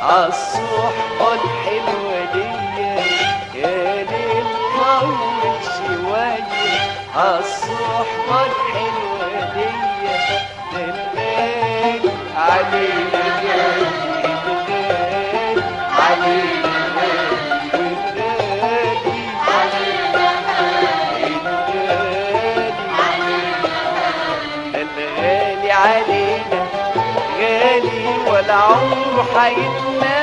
عالصحبة الحلوة دي يا ليل طول شوية عالصحبة الحلوة دي ده الغالي علينا غالي الغالي علينا غالي والغالي الغالي علينا غالي ولا عمره حيتنا